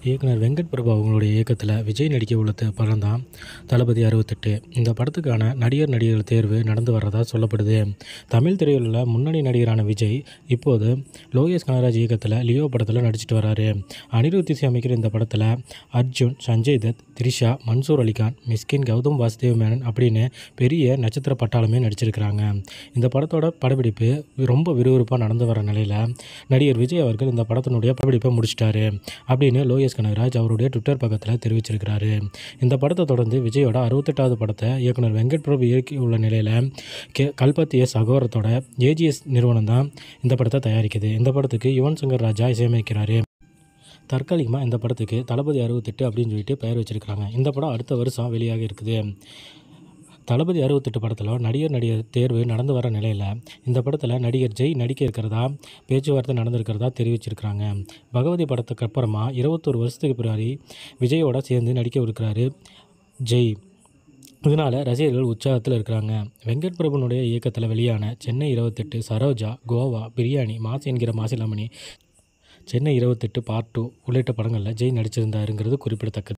இயக்குனர் வெங்கட் பிரபு அவங்களுடைய இயக்கத்தில் விஜய் நடிக்க உள்ள த- படம் தான் தளபதி அறுபத்தெட்டு இந்த படத்துக்கான நடிகர் நடிகர்கள் தேர்வு நடந்து வர்றதா சொல்லப்படுது தமிழ் திரையுலகில் முன்னணி நடிகரான விஜய் இப்போது லோகேஷ் கனகராஜ் இயக்கத்தில் லியோ படத்தில் நடிச்சிட்டு வராரு அனிருத் இசையமைக்கிற இந்த படத்தில் அர்ஜுன் சஞ்சய் தத் த்ரிஷா மன்சூர் அலிகான் மிஸ்கின் கௌதம் வாசுதேவ் மேனன் அப்படின்னு பெரிய நட்சத்திர பட்டாளமே நடிச்சிருக்கிறாங்க இந்த படத்தோட படப்பிடிப்பு ரொம்ப விறுவிறுப்பாக நடந்து வர நிலையில் நடிகர் விஜய் அவர்கள் இந்த படத்தினுடைய படப்பிடிப்பை முடிச்சிட்டாரு அப்படின்னு லோகேஷ் கனகராஜ் அவருடைய ட்விட்டர் பக்கத்தில் தெரிவிச்சிருக்கிறாரு இந்த படத்தை தொடர்ந்து விஜயோட அறுபத்தெட்டாவது படத்தை இயக்குனர் வெங்கட் பிரபு இயக்கி உள்ள நிலையில் கே கல்பத்தி எஸ் அகோரத்தோட ஏஜிஎஸ் நிறுவனம் தான் இந்த படத்தை தயாரிக்குது இந்த படத்துக்கு யுவன் சங்கர் ராஜா இசையமைக்கிறாரு தற்காலிகமாக இந்த படத்துக்கு தளபதி அறுபத்தெட்டு அப்படின்னு சொல்லிட்டு பெயர் வச்சிருக்கிறாங்க இந்த படம் அடுத்த வருஷம் வெளியாக இருக்குது தளபதி அறுபத்தெட்டு படத்தில் நடிகர் நடிகர் தேர்வு நடந்து வர நிலையில் இந்த படத்தில் நடிகர் ஜெய் நடிக்க இருக்கிறதா பேச்சுவார்த்தை நடந்திருக்கிறதா தெரிவிச்சிருக்கிறாங்க பகவதி படத்துக்கு அப்புறமா இருபத்தொரு வருஷத்துக்கு பின்னாடி விஜயோட சேர்ந்து நடிக்க இருக்கிறாரு ஜெய் இதனால் ரசிகர்கள் உற்சாகத்தில் இருக்கிறாங்க வெங்கட் பிரபுனுடைய இயக்கத்தில் வெளியான சென்னை இருபத்தெட்டு சரோஜா கோவா பிரியாணி மாஸ் என்கிற மாசிலாமணி சென்னை இருபத்தெட்டு பார்ட் டூ உள்ளிட்ட படங்களில் ஜெய் நடிச்சிருந்தாருங்கிறது குறிப்பிடத்தக்கது